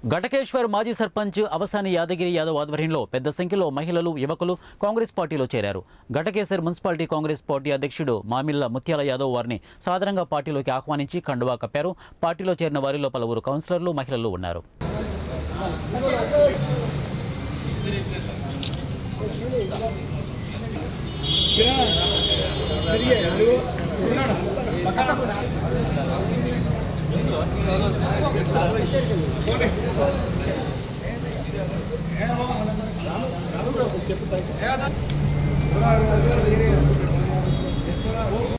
ఘటకేశ్వర్ మాజీ సర్పంచ్ అవసాని యాదగిరి యాదవ్ ఆధ్వర్యంలో పెద్ద సంఖ్యలో మహిళలు యువకులు కాంగ్రెస్ పార్టీలో చేరారు ఘటకేశ్వర్ మున్సిపాలిటీ కాంగ్రెస్ పార్టీ అధ్యక్షుడు మామిళ్ల ముత్యాల యాదవ్ వారిని సాధారణంగా పార్టీలోకి ఆహ్వానించి కండువా కప్పారు పార్టీలో చేరిన వారిలో పలువురు కౌన్సిలర్లు మహిళలు ఉన్నారు